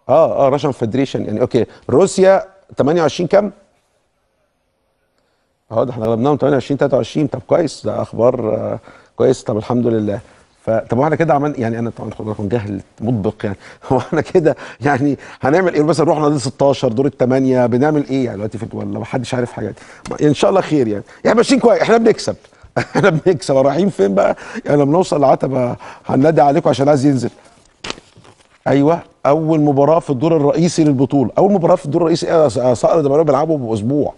اه اه راشن فيدريشن يعني اوكي روسيا 28 كام؟ اه ده احنا غلبناهم 28 23 طب كويس ده اخبار آه كويس طب الحمد لله فطب احنا كده عمل يعني انا طبعا خد بالكم جهل مطبق يعني هو احنا كده يعني هنعمل ايه مثلا رحنا دور 16 دور الثمانيه بنعمل ايه يعني دلوقتي في ولا ما حدش عارف حاجات ان شاء الله خير يعني يعني ماشيين كويس احنا بنكسب احنا بنكسب رايحين فين بقى يعني لما نوصل العتبه هننادي عليكم عشان عايز ينزل ايوه اول مباراه في الدور الرئيسي للبطوله اول مباراه في الدور الرئيسي ايه صقر ده بيلعبوا باسبوع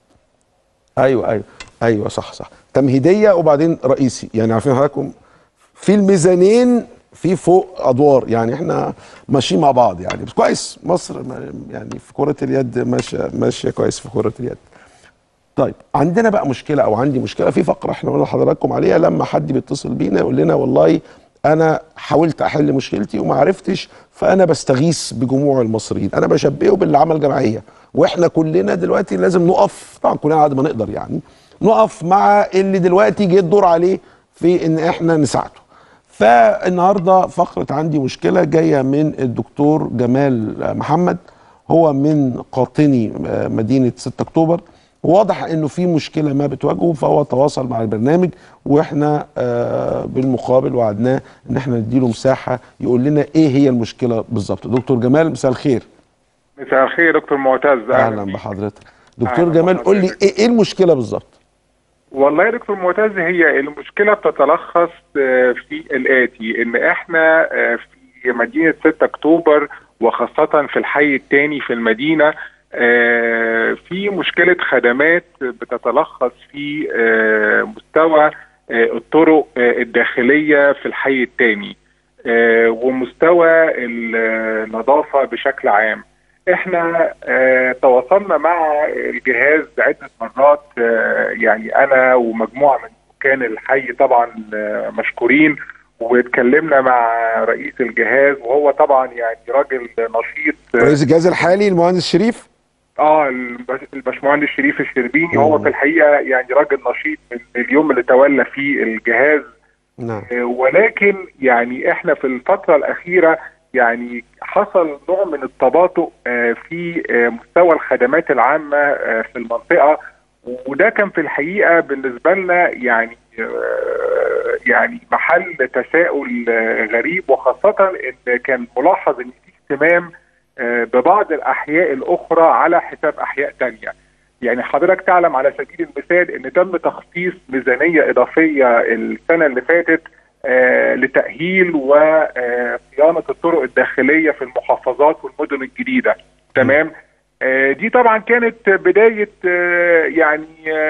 ايوه ايوه ايوه صح صح تمهيديه وبعدين رئيسي يعني عارفين حضراتكم في الميزانين في فوق ادوار يعني احنا ماشيين مع بعض يعني بس كويس مصر يعني في كره اليد ماشيه ماشيه كويس في كره اليد طيب عندنا بقى مشكله او عندي مشكله في فقره احنا قلنا لحضراتكم عليها لما حد بيتصل بينا يقول لنا والله انا حاولت احل مشكلتي وما عرفتش فانا بستغيث بجموع المصريين انا بشبهه باللي عمل جمعيه واحنا كلنا دلوقتي لازم نقف طبعا كلنا على قد ما نقدر يعني نقف مع اللي دلوقتي جه الدور عليه في ان احنا نساعده فالنهارده فقره عندي مشكله جايه من الدكتور جمال محمد هو من قاطني مدينه 6 اكتوبر واضح انه في مشكله ما بتواجهه فهو تواصل مع البرنامج واحنا آه بالمقابل وعدناه ان احنا نديله مساحه يقول لنا ايه هي المشكله بالظبط دكتور جمال مساء الخير مساء الخير دكتور معتز اهلا بحضرتك دكتور جمال قول لي ايه, إيه المشكله بالظبط والله يا دكتور معتز هي المشكله بتتلخص في الاتي ان احنا في مدينه 6 اكتوبر وخاصه في الحي الثاني في المدينه في مشكله خدمات بتتلخص في مستوى الطرق الداخليه في الحي الثاني ومستوى النظافه بشكل عام احنا اه تواصلنا مع الجهاز عده مرات اه يعني انا ومجموعه من سكان الحي طبعا اه مشكورين واتكلمنا مع رئيس الجهاز وهو طبعا يعني راجل نشيط رئيس الجهاز الحالي المهندس شريف اه الباشمهندس شريف الشربيني هو في الحقيقه يعني راجل نشيط من اليوم اللي تولى فيه الجهاز نعم ولكن يعني احنا في الفتره الاخيره يعني حصل نوع من التباطؤ في مستوى الخدمات العامة في المنطقة وده كان في الحقيقة بالنسبة لنا يعني يعني محل تساؤل غريب وخاصة ان كان ملاحظ ان في اهتمام ببعض الاحياء الاخرى على حساب احياء تانية يعني حضرتك تعلم على سبيل المثال ان تم تخصيص ميزانية اضافية السنة اللي فاتت آه لتأهيل وصيانة الطرق الداخلية في المحافظات والمدن الجديدة تمام آه دي طبعا كانت بداية آه يعني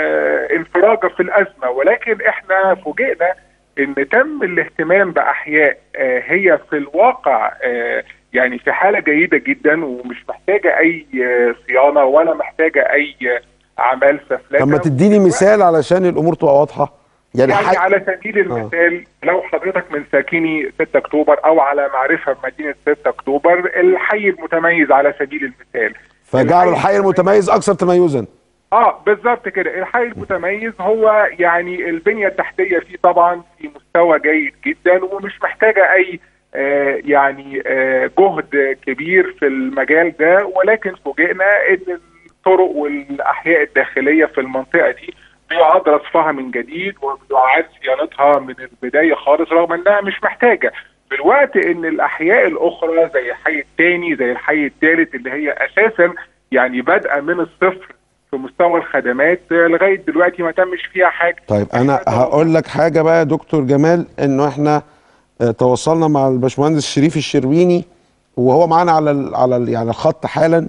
انفراجة في الأزمة ولكن احنا فوجئنا ان تم الاهتمام بأحياء هي في الواقع يعني في حالة جيدة جدا ومش محتاجة أي صيانة ولا محتاجة أي أعمال سفلتة طب ما تديني مثال علشان الأمور تبقى واضحة يعني, يعني حي... على سبيل المثال آه. لو حضرتك من ساكني 6 اكتوبر او على معرفه بمدينه 6 اكتوبر الحي المتميز على سبيل المثال فجعلوا الحي المتميز اكثر تميزا اه بالظبط كده الحي المتميز هو يعني البنيه التحتيه فيه طبعا في مستوى جيد جدا ومش محتاجه اي آه يعني آه جهد كبير في المجال ده ولكن فوجئنا ان الطرق والاحياء الداخليه في المنطقه دي بيعاد رصفها من جديد وبيعاد صيانتها من البدايه خالص رغم انها مش محتاجه في الوقت ان الاحياء الاخرى زي الحي الثاني زي الحي الثالث اللي هي اساسا يعني بادئه من الصفر في مستوى الخدمات لغايه دلوقتي ما تمش فيها حاجه طيب انا هقول لك حاجه بقى يا دكتور جمال انه احنا تواصلنا مع الباشمهندس شريف الشربيني وهو معانا على على يعني الخط حالا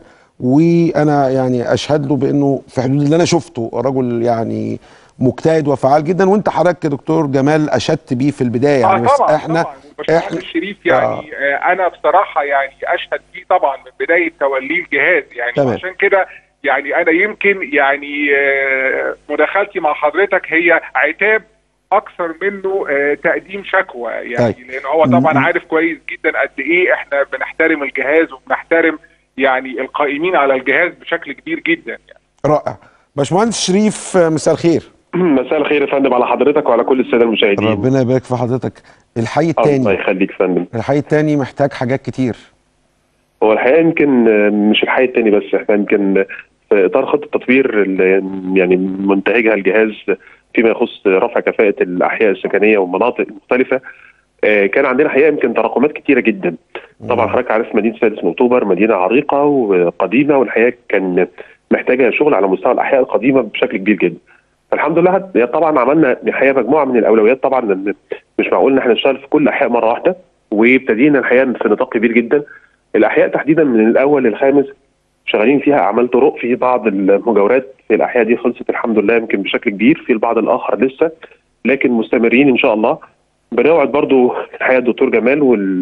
وانا يعني اشهد له بانه في حدود اللي انا شفته رجل يعني مجتهد وفعال جدا وانت حضرتك يا دكتور جمال اشدت بيه في البدايه يعني آه بس طبعا احنا طبعا احنا الشريف يعني آه. انا بصراحه يعني اشهد بيه طبعا من بدايه توليه الجهاز يعني تمام. عشان كده يعني انا يمكن يعني آه مداخلتي مع حضرتك هي عتاب اكثر منه آه تقديم شكوى يعني طيب. لان هو طبعا عارف كويس جدا قد ايه احنا بنحترم الجهاز وبنحترم يعني القائمين على الجهاز بشكل كبير جدا يعني. رائع باشمهندس شريف مساء الخير مساء الخير يا فندم على حضرتك وعلى كل الساده المشاهدين ربنا يبارك في حضرتك الحي الله الثاني يخليك يا فندم الحي الثاني محتاج حاجات كتير هو الحقيقه يمكن آه، مش الحي الثاني بس احنا يمكن في اطار خطه تطوير اللي يعني منتهجها الجهاز فيما يخص رفع كفاءه الاحياء السكنيه والمناطق المختلفه آه، كان عندنا حقيقه يمكن تراكمات كتيره جدا طبعا حضرتك عارف مدينه سادس من اكتوبر مدينه عريقه وقديمه والحقيقه كان محتاجه شغل على مستوى الاحياء القديمه بشكل كبير جدا فالحمد لله هي طبعا عملنا الحقيقه مجموعه من الاولويات طبعا لأن مش معقول ان احنا نشتغل في كل الاحياء مره واحده وابتدينا الحقيقه في نطاق كبير جدا الاحياء تحديدا من الاول للخامس شغالين فيها اعمال طرق في بعض المجاورات في الاحياء دي خلصت الحمد لله يمكن بشكل كبير في البعض الاخر لسه لكن مستمرين ان شاء الله بنوعد برضو الحقيقه الدكتور جمال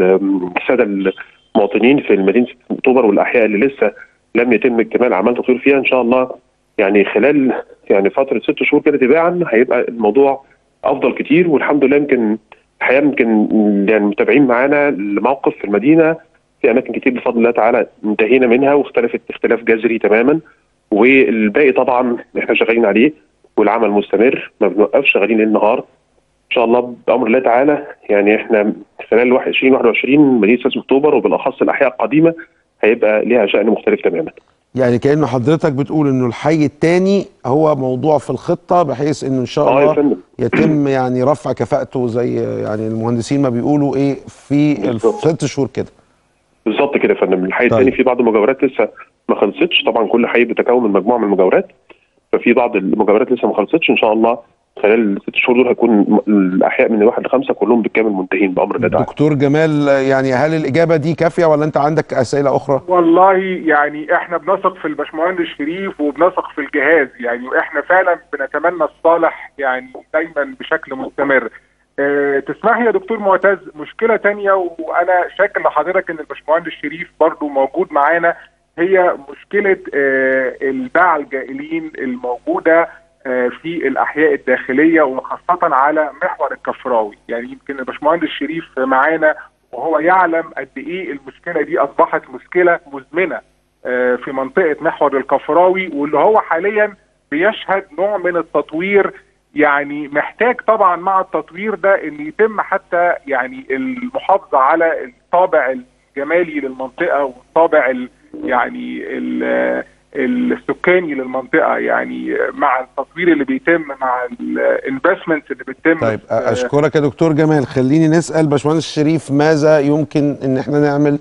والساده المواطنين في مدينه اكتوبر والاحياء اللي لسه لم يتم اكتمال اعمال تطوير فيها ان شاء الله يعني خلال يعني فتره ست شهور كده تباعا هيبقى الموضوع افضل كتير والحمد لله يمكن الحقيقه يمكن يعني متابعين معانا الموقف في المدينه في اماكن كتير بفضل الله تعالى انتهينا منها واختلفت اختلاف جذري تماما والباقي طبعا احنا شغالين عليه والعمل مستمر ما بنوقفش شغالين ليل نهار ان شاء الله بامر الله تعالى يعني احنا خلال 2021 مدينه 6 اكتوبر وبالاخص الاحياء القديمه هيبقى ليها شان مختلف تماما يعني كأنه حضرتك بتقول انه الحي الثاني هو موضوع في الخطة بحيث انه ان شاء اه يا الله فندم يتم يعني رفع كفاءته زي يعني المهندسين ما بيقولوا ايه في بالظبط. الست شهور كده بالظبط كده يا فندم الحي طيب. الثاني في بعض المجاورات لسه ما خلصتش طبعا كل حي بيتكون من مجموعه من المجاورات ففي بعض المجاورات لسه ما خلصتش ان شاء الله خلال الست شهور دول هيكون م- الاحياء من واحد لخمسه كلهم بالكامل منتهين بامر الله تعالى دكتور جمال يعني هل الإجابة دي كافية ولا أنت عندك أسئلة أخرى؟ والله يعني احنا بنثق في الباشمهندس شريف وبنثق في الجهاز يعني واحنا فعلا بنتمنى الصالح يعني دايما بشكل مستمر اه تسمح يا دكتور معتز مشكله تانية وانا شاكر لحضرتك ان الباشمهندس شريف برضو موجود معانا هي مشكله اه الباعة الجائلين الموجوده اه في الاحياء الداخليه وخاصه على محور الكفراوي يعني يمكن الباشمهندس شريف معانا وهو يعلم قد ايه المشكله دي اصبحت مشكله مزمنه آه، في منطقه محور الكفراوي واللي هو حاليا بيشهد نوع من التطوير يعني محتاج طبعا مع التطوير ده ان يتم حتى يعني المحافظه على الطابع الجمالي للمنطقه والطابع ال يعني ال السكاني للمنطقه يعني مع التطوير اللي بيتم مع الانفستمنت اللي بتتم طيب في- أشكرك يا دكتور جمال خليني نسأل باشمهندس شريف ماذا يمكن إن احنا نعمل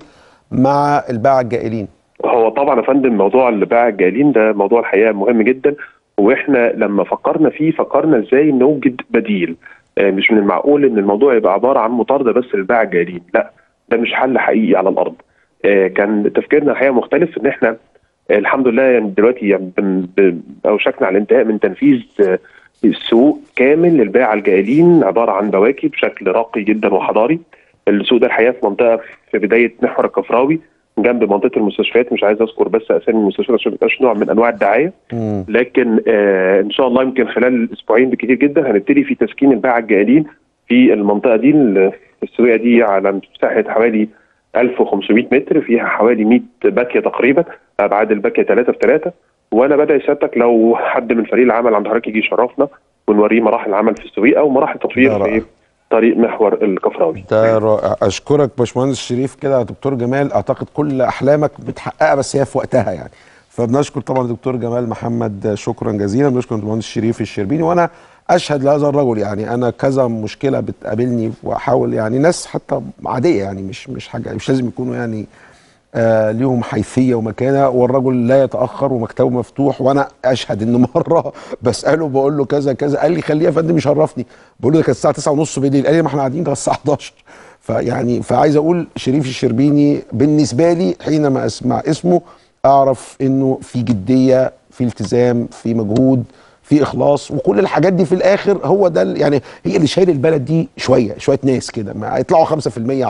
مع الباعة الجائلين؟ هو طبعا يا فندم موضوع الباعة الجائلين ده موضوع الحقيقه مهم جدا واحنا لما فكرنا فيه فكرنا ازاي نوجد بديل آه، مش من المعقول ان الموضوع يبقى عباره عن مطارده بس للباعة الجائلين لا ده مش حل حقيقي على الارض آه، كان تفكيرنا الحقيقه مختلف ان احنا آه، الحمد لله يعني دلوقتي يعني بن- ب- اوشكنا على الانتهاء من تنفيذ آه، السوق كامل للباعة الجائلين عباره عن بواكي بشكل راقي جدا وحضاري السوق ده الحقيقه في منطقه في بدايه محور الكفراوي جنب منطقه المستشفيات مش عايز اذكر بس اسامي المستشفيات عشان ما يبقاش نوع من انواع الدعايه مم. لكن آه ان شاء الله يمكن خلال اسبوعين بكتير جدا هنبتدي في تسكين الباعة الجائلين في المنطقه دي ال- السويقه دي على مساحه حوالي 1500 متر فيها حوالي 100 باكيه تقريبا ابعاد الباكيه 3 في 3 وانا بدعي سيادتك لو حد من فريق العمل عند حضرتك يجي يشرفنا ونوريه مراحل العمل في السويقه ومراحل ده تطوير رائع. في طريق محور الكفراوي ده رائع أشكرك باشمهندس شريف كده يا دكتور جمال أعتقد كل أحلامك متحققة بس هي في وقتها يعني فبنشكر طبعا الدكتور جمال محمد شكرا جزيلا بنشكر الباشمهندس شريف الشربيني وأنا أشهد لهذا الرجل يعني أنا كذا مشكلة بتقابلني وأحاول يعني ناس حتى عادية يعني مش مش حاجة مش لازم يكونوا يعني آه ليهم حيثيه ومكانه والرجل لا يتاخر ومكتبه مفتوح وانا اشهد ان مره بساله بقول له كذا كذا قال لي خليه يا فندم يشرفني بقول له ده كانت الساعه 9 ونص بالليل قال لي ما احنا قاعدين ده الساعه 11 فيعني فعايز اقول شريف الشربيني بالنسبه لي حينما اسمع اسمه اعرف انه في جديه في التزام في مجهود في اخلاص وكل الحاجات دي في الاخر هو ده ال- يعني هي اللي شايل البلد دي شويه شويه ناس كده ما يطلعوا 5% 10%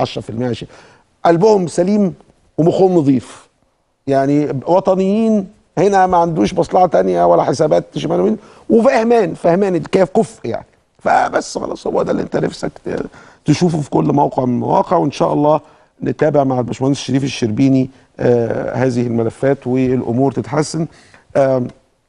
20 قلبهم سليم ومخهم نظيف يعني وطنيين هنا ما عندوش مصلحه تانية ولا حسابات شمال ويمين وفهمان فهمان كيف كفء يعني فبس خلاص هو ده اللي انت نفسك ت- تشوفه في كل موقع من المواقع وان شاء الله نتابع مع الباشمهندس شريف الشربيني آه هذه الملفات والامور تتحسن آم،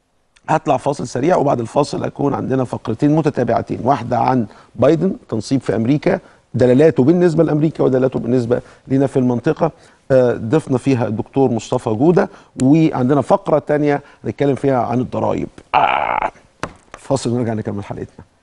هطلع فاصل سريع وبعد الفاصل هيكون عندنا فقرتين متتابعتين واحده عن بايدن تنصيب في امريكا دلالاته بالنسبه لامريكا ودلالاته بالنسبه لنا في المنطقه آه، ضفنا فيها الدكتور مصطفى جوده وعندنا فقره تانية نتكلم فيها عن الضرائب آه. فاصل ونرجع نكمل حلقتنا